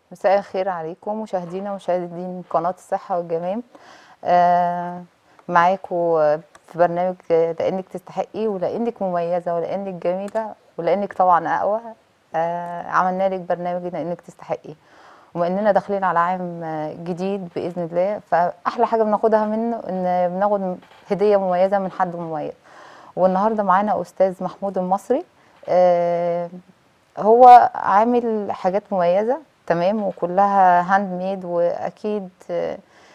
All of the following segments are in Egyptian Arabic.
مساء الخير عليكم مشاهدينا ومشاهدين قناة الصحة والجمال آه معاكم في برنامج لأنك تستحقي ولأنك مميزة ولأنك جميلة ولأنك طبعا أقوى آه عملنا لك برنامج لأنك تستحقي وما إننا داخلين على عام آه، جديد بإذن الله فأحلى حاجة بناخدها منه إن بناخد هدية مميزة من حد مميز والنهاردة معانا أستاذ محمود المصري آه هو عامل حاجات مميزة تمام وكلها هاند ميد واكيد آه،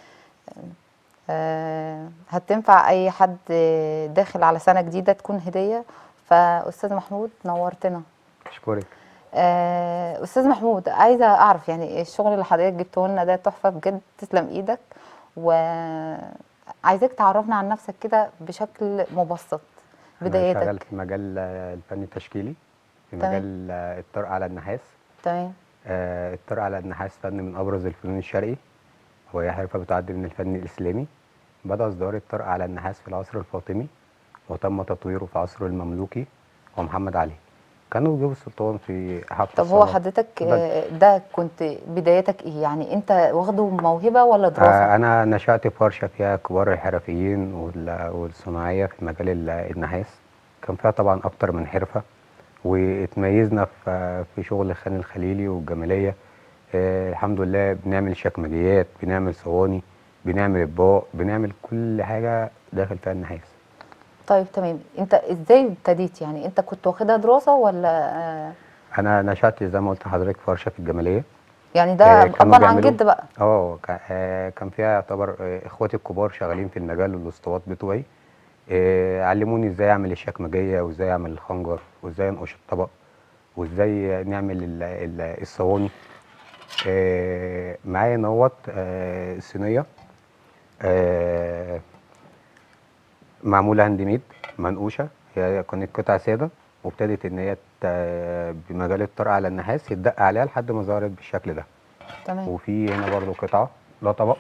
آه، هتنفع اي حد داخل على سنة جديدة تكون هدية فاستاذ محمود نورتنا اشكرك آه، استاذ محمود عايزة اعرف يعني الشغل اللي حضرتك جبته لنا ده تحفة بجد تسلم ايدك وعايزاك تعرفنا عن نفسك كده بشكل مبسط انا شغال بدايتك في مجال آه، الفن التشكيلي في تمام. مجال آه، الطرق على النحاس تمام آه، الطرق على النحاس فن من ابرز الفنون الشرقي وهي حرفه بتعد من الفن الاسلامي بدا اصدار الطرق على النحاس في العصر الفاطمي وتم تطويره في عصره المملوكي ومحمد علي كانوا بيجيبوا السلطان في حفل طب هو الصلاة. حضرتك اتفضل. آه، ده كنت بدايتك ايه يعني انت واخده موهبة ولا دراسة آه، انا نشأت في ورشة فيها كبار الحرفيين وال- والصناعية في مجال ال- النحاس كان فيها طبعا اكتر من حرفة واتميزنا في في شغل الخان الخليلي والجمالية آه، الحمد لله بنعمل شكمجيات بنعمل صواني بنعمل اطباق بنعمل كل حاجة داخل فيها النحاس طيب تمام انت ازاي ابتديت يعني انت كنت واخدها دراسة ولا آه، انا نشأت زي ما قلت لحضرتك في ورشة في الجمالية يعني ده آه، كانوا ابا عن بيعملوا- جد بقى اه كا- آه، كان فيها يعتبر آه، اخواتي الكبار شغالين في المجال والاسطوات بتوعي آه، علموني ازاي اعمل الشكمجيه وازاي اعمل الخنجر وازاي انقش الطبق وازاي نعمل ال- ال- الصواني آه، معايا نوت آه، صينيه آه، معموله هاند ميد منقوشه هي كانت قطع ساده وابتدت ان هي ت- بمجال الطرق على النحاس يتدق عليها لحد ما ظهرت بالشكل ده تمام وفي هنا برضو قطعة ده طبق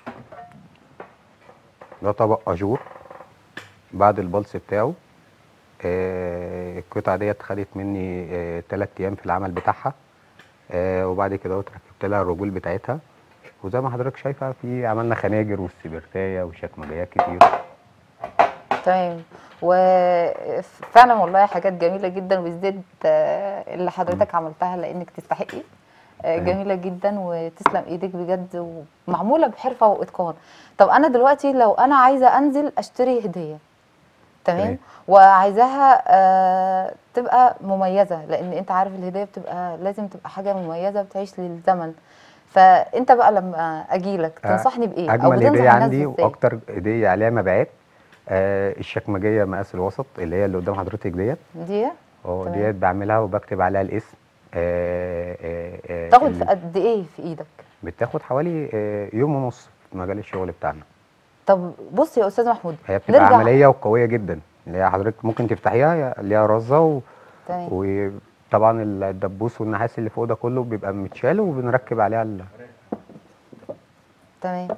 ده طبق أجور بعد البلس بتاعه آه القطعة ديت خدت مني آه تلات أيام في العمل بتاعها آه وبعد كده ركبت لها الرجول بتاعتها وزي ما حضرتك شايفة في عملنا خناجر والسبرتاية وشكمجيات كتير تمام وفعلا والله حاجات جميلة جدا وبالذات آه، اللي حضرتك عملتها لانك تستحقي آه، تمام. جميلة جدا وتسلم ايدك بجد ومعمولة بحرفة واتقان طب انا دلوقتي لو انا عايزة انزل اشتري هدية تمام تمام. وعايزاها آه، تبقى مميزة لان انت عارف الهدية بتبقى لازم تبقى حاجة مميزة بتعيش للزمن فانت بقى لما اجيلك آه، تنصحني بايه أجمل بتنصح هدية الناس عندي إزاي؟ وأكتر هدية عليها مبيعات آه الشكمجية مقاس الوسط اللي هي اللي قدام حضرتك ديت دي اه تمام. ديت بعملها وبكتب عليها الاسم آه آه آه تاخد اللي- في قد ايه في ايدك بتاخد حوالي آه، يوم ونص في مجال الشغل بتاعنا طب بص يا استاذ محمود هي بتبقى نرجع عمليه وقويه جدا اللي هي حضرتك ممكن تفتحيها هي ليها رزه و... تمام وطبعا الدبوس والنحاس اللي فوق ده كله بيبقى متشال وبنركب عليها ال... تمام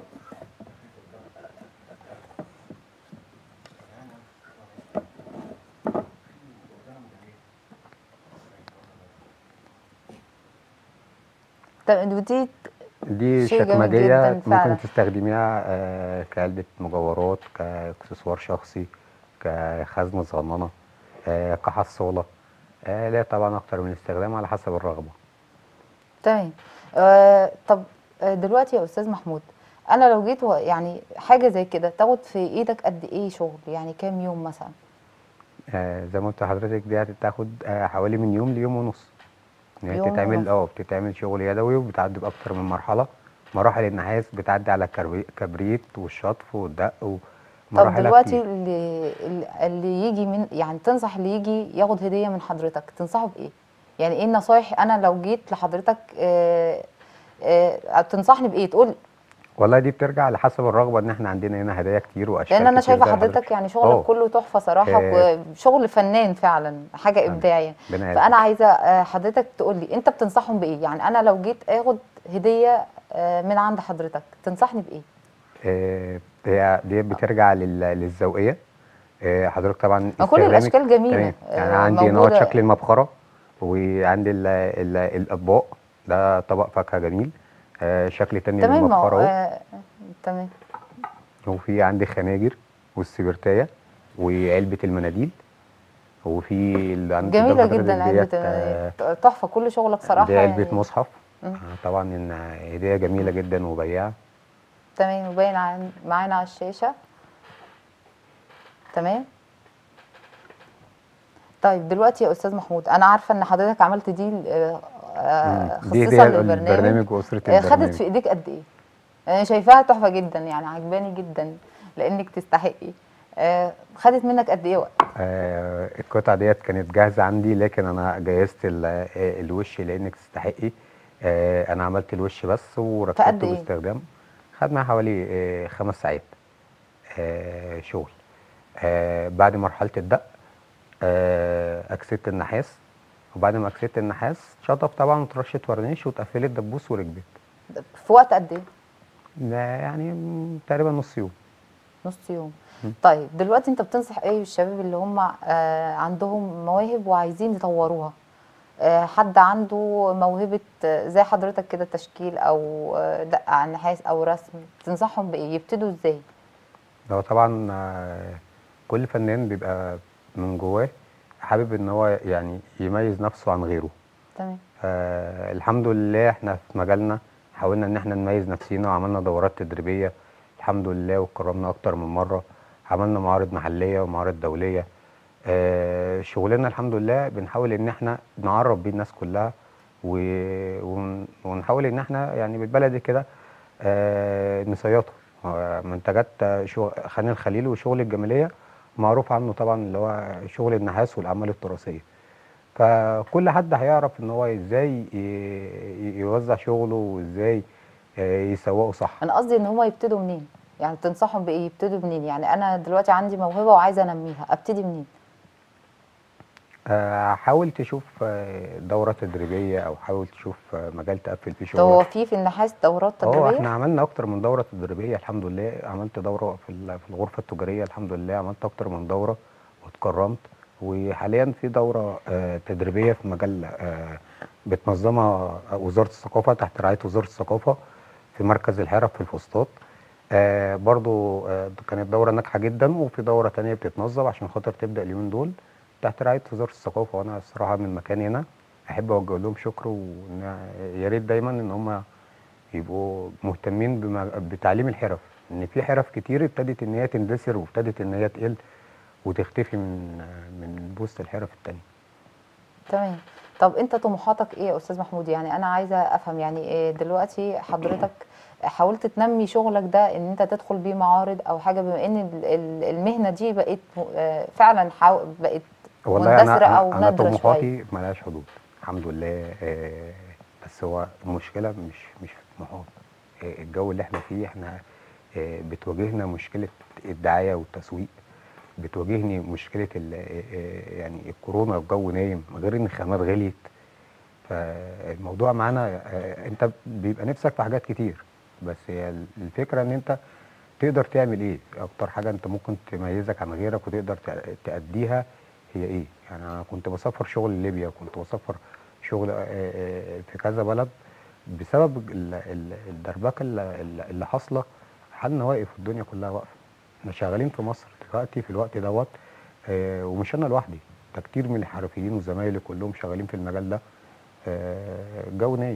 طب ودي دي شيء جميل شكمجيه جداً فعلاً. ممكن تستخدميها آه، كعلبه مجوهرات كاكسسوار شخصي كخزنه صغننه آه، كحصاله آه، لا طبعا اكتر من استخدام على حسب الرغبه تمام آه طب آه، دلوقتي يا استاذ محمود انا لو جيت و- يعني حاجه زي كده تاخد في ايدك قد ايه شغل يعني كام يوم مثلا آه، زي ما قلت لحضرتك دي هتاخد آه، حوالي من يوم ليوم ونص ان هي يوم بتتعمل ونص. اه بتتعمل شغل يدوي وبتعدي باكتر من مرحله مراحل النحاس بتعدي على الكربي- كبريت والشطف والدق طب ومراحلها دلوقتي كتير. اللي اللي يجي من يعني تنصح اللي يجي ياخد هديه من حضرتك تنصحه بايه يعني ايه النصايح انا لو جيت لحضرتك آه آه تنصحني بايه تقول والله دي بترجع لحسب الرغبه ان احنا عندنا هنا هدايا كتير واشكال لان انا كتير شايفه زي حضرتك يعني اه. شغلك كله تحفه صراحه آه. وشغل فنان فعلا حاجه ابداعيه بني آدم. فانا عايزه آه، حضرتك تقول لي انت بتنصحهم بايه يعني انا لو جيت اخد هديه آه، من عند حضرتك تنصحني بايه آه، هي دي بترجع لل- للذوقيه آه، حضرتك طبعا ما كل استخدامك- الاشكال جميله تمام. يعني آه، عندي نوع موجودة. شكل المبخره وعندي ال- ال- الاطباق ده طبق فاكهه جميل آه شكل تاني تمام ما هو للمبخره اهو آه تمام وفي عندي خناجر والسبرتايه وعلبه المناديل وفي اللي عندي قدام جميله حضرتك جدا علبه ديت، آه، المناديل. تحفه كل شغلك صراحه دي علبه يعني مصحف مم. آه، طبعا ان هديه جميله جدا وبياعه تمام وباين عن- معانا على الشاشه تمام طيب دلوقتي يا استاذ محمود انا عارفه ان حضرتك عملت دي آه، آه، مم. دي خصيصا هديه للبرنامج للبرنامج واسره آه، خدت البرنامج في ايديك قد ايه انا شايفاها تحفه جدا يعني عجباني جدا لانك تستحقي آه، خدت منك قد ايه وقت آه القطعه ديت كانت جاهزه عندي لكن انا جهزت ال- آه، الوش لانك تستحقي آه انا عملت الوش بس فقد وركبته إيه؟ باستخدام خد معايا حوالي آه خمس ساعات آه شغل آه بعد مرحله الدق آه اكسدت النحاس وبعد ما اكسدت النحاس شطف طبعا وترشت ورنيش واتقفلت دبوس وركبت في وقت قد ايه ده يعني م- تقريبا نص يوم نص يوم مم. طيب دلوقتي انت بتنصح ايه الشباب اللي هم آه عندهم مواهب وعايزين يطوروها آه حد عنده موهبة آه، زي حضرتك كده تشكيل او آه، دق على النحاس او رسم تنصحهم بايه يبتدوا ازاي هو طبعا آه، كل فنان بيبقى من جواه حابب ان هو يعني يميز نفسه عن غيره تمام آه الحمد لله احنا في مجالنا حاولنا ان احنا نميز نفسينا وعملنا دورات تدريبية الحمد لله واتكرمنا اكتر من مرة عملنا معارض محلية ومعارض دولية آه شغلنا الحمد لله بنحاول ان احنا نعرف بيه الناس كلها و- ون- ونحاول ان احنا يعني بالبلدي كده آه نصيطه آه، منتجات آه، شغل خان الخليل وشغل الجمالية معروف عنه طبعا اللي هو شغل النحاس والاعمال التراثية فكل حد هيعرف ان هو ازاي ي- ي- يوزع شغله وازاي آه، يسوقه صح انا قصدي ان هم يبتدوا منين يعني تنصحهم بايه يبتدوا منين يعني انا دلوقتي عندي موهبة وعايزة انميها ابتدي منين آه، حاول تشوف آه، دورة تدريبية او حاول تشوف آه، مجال تقفل فيه طب هو شغلك في في النحاس دورات اه تدريبية احنا عملنا اكتر من دورة تدريبية الحمد لله عملت دورة في ال- في الغرفة التجارية الحمد لله عملت اكتر من دورة واتكرمت وحاليا في دورة آه، تدريبية في مجال آه، بتنظمها وزارة الثقافة تحت رعاية وزارة الثقافة في مركز الحرف في الفسطاط آه، برضو آه، كانت دورة ناجحة جدا وفي دورة تانية بتتنظم عشان خاطر تبدأ اليومين دول تحت رعاية وزارة الثقافة وأنا الصراحة من مكاني هنا أحب أوجه لهم شكر ويا ريت دايما إن هم يبقوا مهتمين بما- بتعليم الحرف ان في حرف كتير ابتدت ان هي تندثر وابتدت ان هي تقل وتختفي من من وسط الحرف التانية تمام طب انت طموحاتك ايه يا استاذ محمود يعني انا عايزه افهم يعني إيه دلوقتي حضرتك حاولت تنمي شغلك ده ان انت تدخل بيه معارض او حاجه بما ان ال- ال- المهنه دي بقت م- آه، فعلا حاو- بقت والله مندثره انا او انا نادره شويه طموحاتي ملهاش حدود الحمد لله آه، بس هو المشكله مش مش في الطموحات آه، الجو اللي احنا فيه احنا آه، بتواجهنا مشكله الدعايه والتسويق بتواجهني مشكله ال- آه، آه، يعني الكورونا الجو نايم غير ان الخامات غليت فالموضوع معانا آه، انت بيبقى نفسك في حاجات كتير بس هي الفكره ان انت تقدر تعمل ايه اكتر حاجه انت ممكن تميزك عن غيرك وتقدر تأ- تأديها هي ايه يعني انا كنت بسافر شغل ليبيا كنت بسافر شغل آه، آه، في كذا بلد بسبب ال- ال- الدربكه اللي- اللي اللي حاصله حالنا واقف والدنيا كلها واقفه احنا شغالين في مصر دلوقتي في الوقت دوت آه، ومش انا لوحدي ده كتير من الحرفيين وزمايلي كلهم شغالين في المجال ده آه، الجو نايم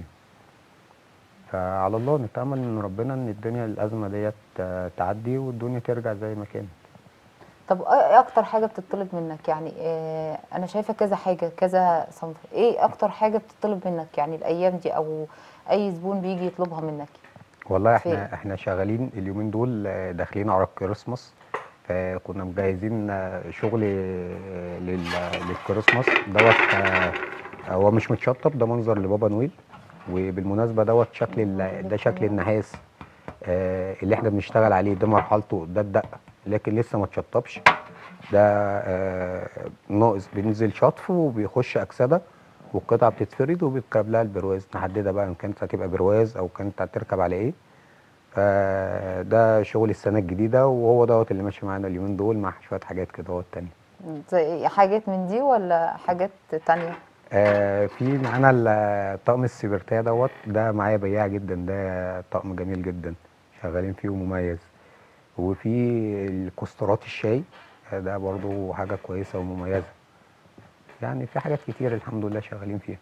فعلى الله نتأمل من ربنا ان الدنيا الازمه ديت آه، تعدي والدنيا ترجع زي ما كانت طب ايه اكتر حاجه بتطلب منك يعني إيه انا شايفه كذا حاجه كذا صنف ايه اكتر حاجه بتطلب منك يعني الايام دي او اي زبون بيجي يطلبها منك والله فين؟ احنا احنا شغالين اليومين دول آه، داخلين على الكريسماس فكنا مجهزين آه، شغل آه، لل- للكريسماس دوت آه، هو مش متشطب ده منظر لبابا نويل وبالمناسبه دوت شكل ال- ده شكل النحاس آه، اللي احنا بنشتغل عليه ده مرحلته ده الدق لكن لسه ما اتشطبش ده آه، ناقص بينزل شطف وبيخش اكسده والقطعه بتتفرد وبيتركب لها البرواز نحددها بقى ان كانت هتبقى برواز او كانت هتركب على ايه فده شغل السنه الجديده وهو دوت اللي ماشي معانا اليومين دول مع شويه حاجات كده دوت تانية زي حاجات من دي ولا حاجات تانية آه في معانا ال- طقم السبرتايه دوت ده معايا بياع جدا ده طقم جميل جدا شغالين فيه ومميز وفي الكسترات الشاي آه، ده برضو حاجه كويسه ومميزه يعني في حاجات كتير الحمد لله شغالين فيها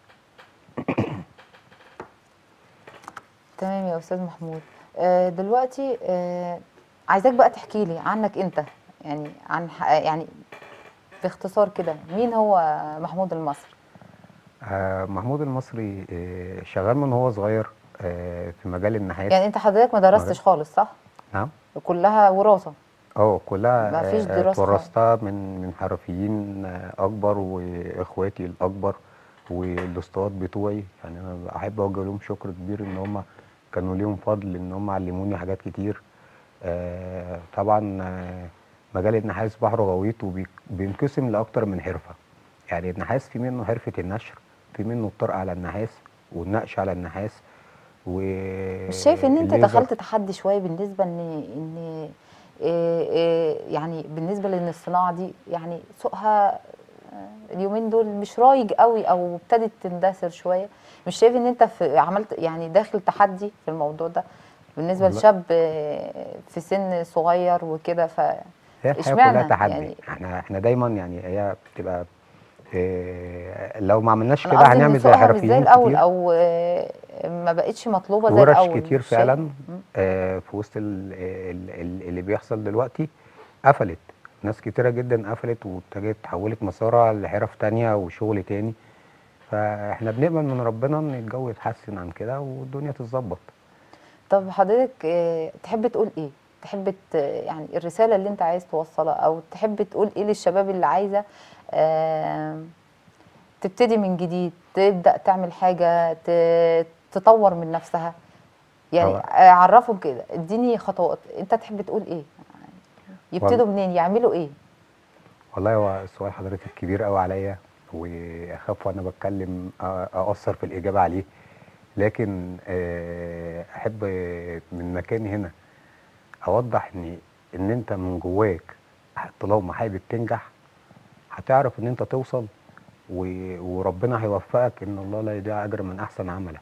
تمام يا استاذ محمود آه، دلوقتي آه، عايزاك بقى تحكي لي عنك انت يعني عن ح- يعني باختصار كده مين هو محمود المصري آه محمود المصري آه شغال من هو صغير آه في مجال النحاس يعني انت حضرتك ما درستش خالص صح نعم كلها وراثه اه كلها ما فيش آه، دراسة اتورثتها من من حرفيين آه، اكبر واخواتي الاكبر والاسطوات بتوعي يعني انا احب اوجه لهم شكر كبير ان هم كانوا ليهم فضل ان هم علموني حاجات كتير آه، طبعا آه، مجال النحاس بحر غويط وبينقسم لاكتر من حرفه يعني النحاس في منه حرفه النشر في منه الطرق على النحاس والنقش على النحاس و مش شايف ان انت الليزر. دخلت تحدي شويه بالنسبه ان ان إيه إيه يعني بالنسبه لان الصناعه دي يعني سوقها آه، اليومين دول مش رايج قوي او ابتدت تندثر شويه مش شايف ان انت في عملت يعني داخل تحدي في الموضوع ده بالنسبه والله. لشاب آه، في سن صغير وكده ف هي الحياه اشمعنى كلها تحدي يعني؟ يعني احنا احنا دايما يعني هي بتبقى إيه لو ما عملناش انا كده قصدي ان هنعمل زي سوقها مش زي حرفيين الاول كتير او آه، ما بقتش مطلوبه زي ورش الاول كتير مش شايف؟ فعلا مم. آه في وسط ال- ال- ال- اللي بيحصل دلوقتي قفلت ناس كتيرة جدا قفلت واتجهت تحولت مسارها لحرف تانية وشغل تاني فاحنا بنأمل من ربنا ان الجو يتحسن عن كده والدنيا تتظبط طب حضرتك آه، تحب تقول ايه تحب ت- يعني الرساله اللي انت عايز توصلها او تحب تقول ايه للشباب اللي عايزه آه، تبتدي من جديد تبدا تعمل حاجه ت- تطور من نفسها يعني هو- آه، عرفهم كده اديني خطوات انت تحب تقول ايه يبتدوا منين يعملوا ايه والله هو سؤال حضرتك كبير قوي عليا واخاف وانا بتكلم أ- اقصر في الاجابه عليه لكن آه، احب من مكاني هنا اوضح ان ان انت من جواك طالما حابب تنجح هتعرف ان انت توصل و- وربنا هيوفقك ان الله لا يضيع اجر من احسن عمله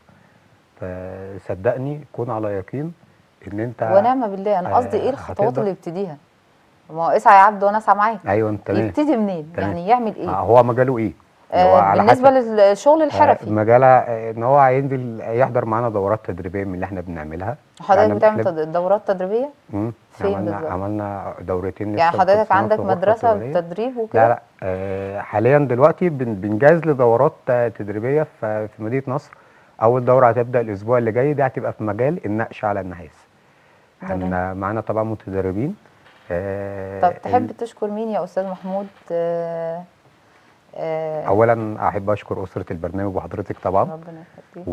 فصدقني كن على يقين ان انت ونعم بالله انا قصدي آه، ايه الخطوات هتقدر. اللي يبتديها ما هو اسعى يا عبد وانا اسعى معاك ايوه انت تمام يبتدي منين تمام. يعني يعمل ايه آه، هو مجاله ايه اللي هو آه، على بالنسبه حسب. للشغل الحرفي آه، مجالها آه، ان هو هينزل يحضر معانا دورات تدريبيه من اللي احنا بنعملها حضرتك يعني بتعمل إحنا- تد- دورات تدريبيه مم، فين عملنا بالظبط؟ عملنا دورتين يعني لسه حضرتك مخلصين عندك في الغرفة مدرسه التجارية. تدريب وكده لا لا آه، حاليا دلوقتي بن- بنجهز لدورات آه، تدريبيه في في مدينه نصر اول دوره هتبدا الاسبوع اللي جاي دي هتبقى في مجال النقش على النحاس تمام. هن معانا طبعا متدربين آه، طب تحب ال- تشكر مين يا استاذ محمود آه، آه، اولا احب اشكر اسره البرنامج وحضرتك طبعا ربنا يخليك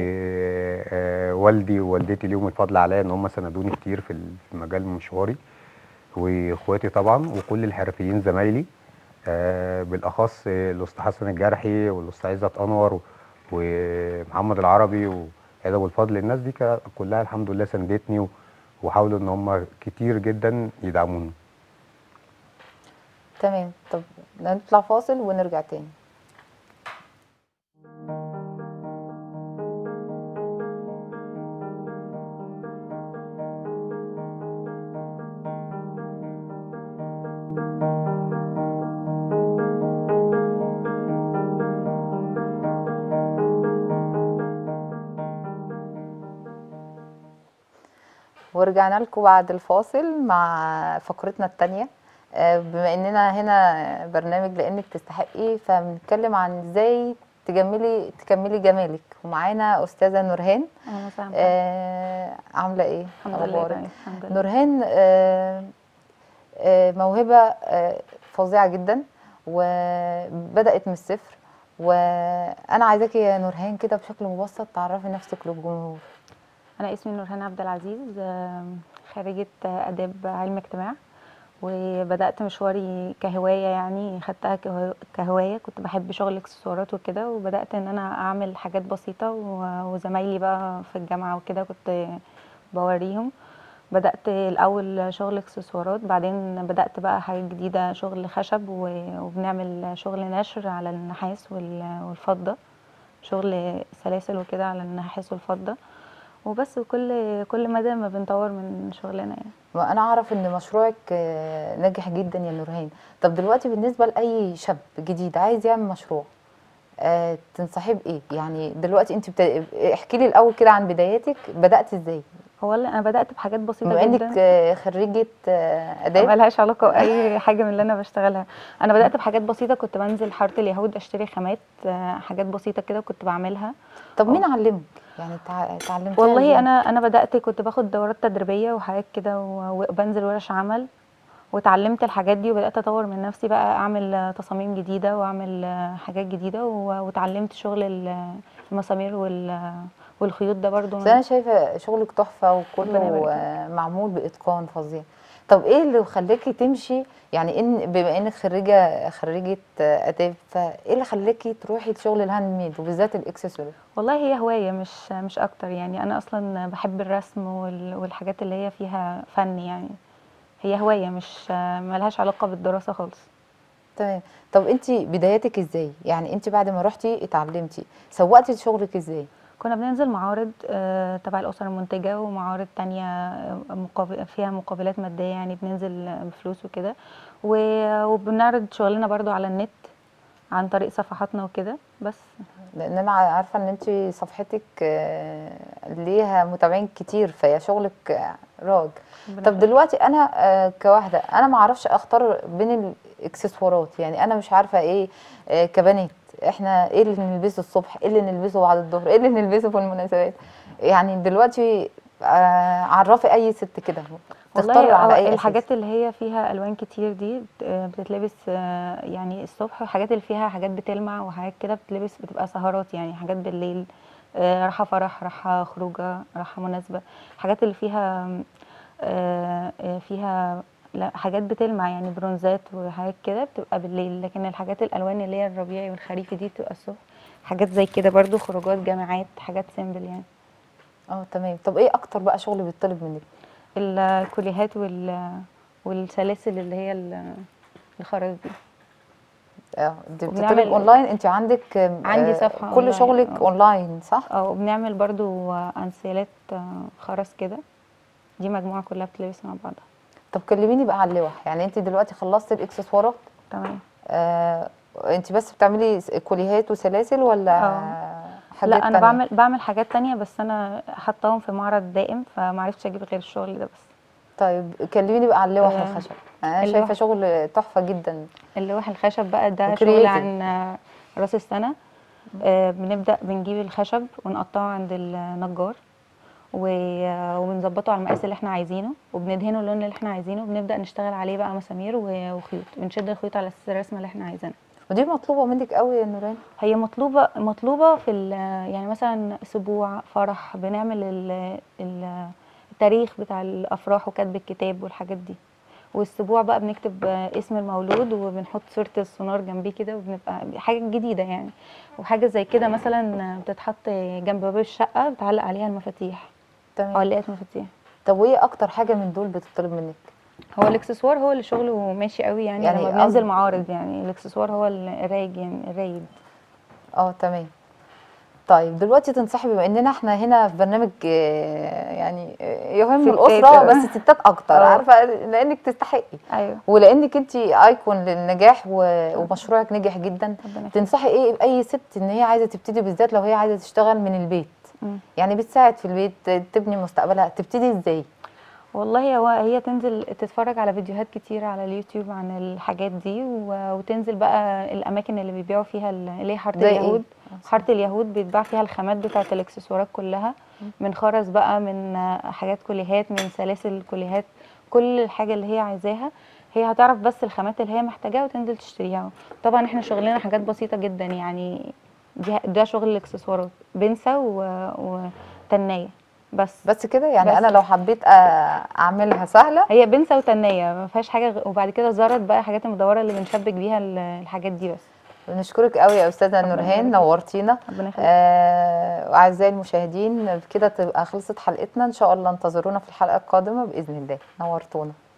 ووالدي ووالدتي ليهم الفضل عليا ان هم ساندوني كتير في ال- في مجال مشواري واخواتي طبعا وكل الحرفيين زمايلي آه، بالاخص الاستاذ حسن الجرحي والاستاذ عزت انور ومحمد العربي وهذا ابو الفضل الناس دي كا- كلها الحمد لله ساندتني و- وحاولوا ان هم كتير جدا يدعموني تمام طب نطلع فاصل ونرجع تاني ورجعنا لكم بعد الفاصل مع فقرتنا التانية آه، بما اننا هنا برنامج لانك تستحقي فبنتكلم عن ازاي تجملي تكملي جمالك ومعانا استاذه نورهان اهلا وسهلا آه عامله ايه الحمد لله أخبارك؟ تمام الحمد لله نورهان آه آه موهبه آه فظيعه جدا وبدات من الصفر وانا عايزاكي يا نورهان كده بشكل مبسط تعرفي نفسك للجمهور انا اسمي نورهان عبد العزيز آم، خريجه آه، اداب علم اجتماع وبدات مشواري كهوايه يعني خدتها كهو- كهوايه كنت بحب شغل الاكسسوارات وكده وبدات ان انا اعمل حاجات بسيطه و- وزمايلي بقى في الجامعه وكده كنت بوريهم بدات الاول شغل اكسسوارات بعدين بدات بقى حاجات جديده شغل خشب و- وبنعمل شغل نشر على النحاس وال- والفضه شغل سلاسل وكده على النحاس والفضه وبس وكل كل مدى ما بنطور من شغلنا يعني ما انا اعرف ان مشروعك آه، ناجح جدا يا نورهان طب دلوقتي بالنسبه لاي شاب جديد عايز يعمل مشروع آه، تنصحيه بايه يعني دلوقتي انت بت... احكي لي الاول كده عن بداياتك بدات ازاي هو اللي انا بدات بحاجات بسيطه بما انك جدا آه، خريجه آه، اداب ملهاش علاقه باي حاجه من اللي انا بشتغلها انا بدات بحاجات بسيطه كنت بنزل حاره اليهود اشتري خامات آه، حاجات بسيطه كده كنت بعملها طب مين علمك يعني تع- اتعلمتيها والله إزاي؟ انا انا بدات كنت باخد دورات تدريبيه وحاجات كده و- وبنزل ورش عمل واتعلمت الحاجات دي وبدات اطور من نفسي بقى اعمل آه، تصاميم جديده واعمل آه، حاجات جديده و- واتعلمت شغل ال- المسامير وال- والخيوط ده برضو بس انا شايفه شغلك تحفه ربنا وكله يبارك فيك. آه، معمول باتقان فظيع طب ايه اللي خلاكي تمشي يعني ان بما انك خريجه خريجه آه، اداب فايه اللي خلاكي تروحي لشغل الهاند ميد وبالذات الاكسسوارز والله هي هواية مش مش أكتر يعني أنا أصلا بحب الرسم وال- والحاجات اللي هي فيها فن يعني هي هواية مش ملهاش علاقة بالدراسة خالص تمام طب انت بداياتك ازاي يعني انت بعد ما رحتي اتعلمتي سوقتي شغلك ازاي كنا بننزل معارض آه، تبع الأسر المنتجة ومعارض تانية آه، مقابل فيها مقابلات مادية يعني بننزل بفلوس وكده و- وبنعرض شغلنا برضو على النت عن طريق صفحاتنا وكده بس لان انا عارفه ان انت صفحتك آه، ليها متابعين كتير فهي شغلك آه، راج ربنا طب يخليك. دلوقتي انا آه، كواحده انا ما اعرفش اختار بين الاكسسوارات يعني انا مش عارفه ايه آه، كبنات احنا ايه اللي نلبسه الصبح ايه اللي نلبسه بعد الظهر ايه اللي نلبسه في المناسبات يعني دلوقتي آه، عرفي اي ست كده تختار والله على اه اي الحاجات أساس. اللي هي فيها الوان كتير دي بت- آه، بتتلبس آه، يعني الصبح والحاجات اللي فيها حاجات بتلمع وحاجات كده بتلبس بتبقى سهرات يعني حاجات بالليل آه، رايحه فرح رايحه خروجه رايحه مناسبه الحاجات اللي فيها آه، آه، فيها لا حاجات بتلمع يعني برونزات وحاجات كده بتبقى بالليل لكن الحاجات الالوان اللي هي الربيعي والخريفي دي بتبقى الصبح حاجات زي كده برضو خروجات جامعات حاجات سيمبل يعني اه تمام طب ايه اكتر بقى شغل بيطلب منك الكليهات وال والسلاسل اللي هي ال- الخرز دي اه دي بتطلب وبنعمل- اونلاين انت عندك آم، عندي آه، صفحة كل أونلاين، شغلك اه. اونلاين صح اه وبنعمل برضو انسيالات آه، خرز كده دي مجموعة كلها بتلبس مع بعضها طب كلميني بقى على اللوح يعني انت دلوقتي خلصتي الاكسسوارات تمام آه، انت بس بتعملي س- كوليهات وسلاسل ولا اه. حاجات لا انا تانية؟ بعمل بعمل حاجات تانية بس انا حطاهم في معرض دائم فمعرفتش اجيب غير الشغل ده بس طيب كلميني بقى على اللوح آه، والخشب انا اللوح. شايفه شغل تحفه جدا اللوح الخشب بقى ده وكرياتيف. شغل عن آه، راس السنة آه، بنبدأ بنجيب الخشب ونقطعه عند النجار و- آه، وبنظبطه على المقاس اللي احنا عايزينه وبندهنه اللون اللي احنا عايزينه وبنبدأ نشتغل عليه بقى مسامير و- وخيوط بنشد الخيوط على اساس الرسمة اللي احنا عايزينها ودي مطلوبه منك قوي يا نوران هي مطلوبة مطلوبة في ال- يعني مثلا اسبوع فرح بنعمل ال- ال- التاريخ بتاع الافراح وكتب الكتاب والحاجات دي والاسبوع بقى بنكتب اسم المولود وبنحط صورة السونار جنبيه كده وبنبقى حاجة جديدة يعني وحاجة زي كده مثلا بتتحط جنب باب الشقة بتعلق عليها المفاتيح تمام علقات مفاتيح طب وايه اكتر حاجه من دول بتطلب منك هو الاكسسوار هو اللي شغله ماشي قوي يعني, يعني يعني لما بننزل قصد- معارض يعني الاكسسوار هو الرايج يعني الرايد اه تمام طيب دلوقتي تنصحي بما اننا احنا هنا في برنامج آه، يعني آه، يهم ستات. الاسره بس ستات اكتر اه. عارفه لانك تستحقي ايوه ولانك انت ايكون للنجاح و- ومشروعك نجح جدا ربنا يخليك. تنصحي ايه باي ست ان هي عايزه تبتدي بالذات لو هي عايزه تشتغل من البيت مم. يعني بتساعد في البيت تبني مستقبلها تبتدي ازاي والله هو هي تنزل تتفرج على فيديوهات كتير على اليوتيوب عن الحاجات دي و- وتنزل بقى الاماكن اللي بيبيعوا فيها ال- اللي هي حاره زي ايه؟ اليهود حاره اليهود بيتباع فيها الخامات بتاعه الاكسسوارات كلها من خرز بقى من آه، حاجات كليهات من سلاسل كليهات كل الحاجه اللي هي عايزاها هي هتعرف بس الخامات اللي هي محتاجاها وتنزل تشتريها طبعا احنا شغلنا حاجات بسيطه جدا يعني دي ده شغل الاكسسوارات بنسة و- وتنايه بس بس كده يعني بس. انا لو حبيت آه، اعملها سهله هي بنسة وتنية ما فيهاش حاجة غ- وبعد كده زارت بقى حاجات المدورة اللي بنشبك بيها ال- الحاجات دي بس بنشكرك قوي يا استاذه ربنا نورهان يبارك نورتينا ربنا يخليك آه واعزائي المشاهدين بكده تبقى خلصت حلقتنا ان شاء الله انتظرونا في الحلقه القادمه باذن الله نورتونا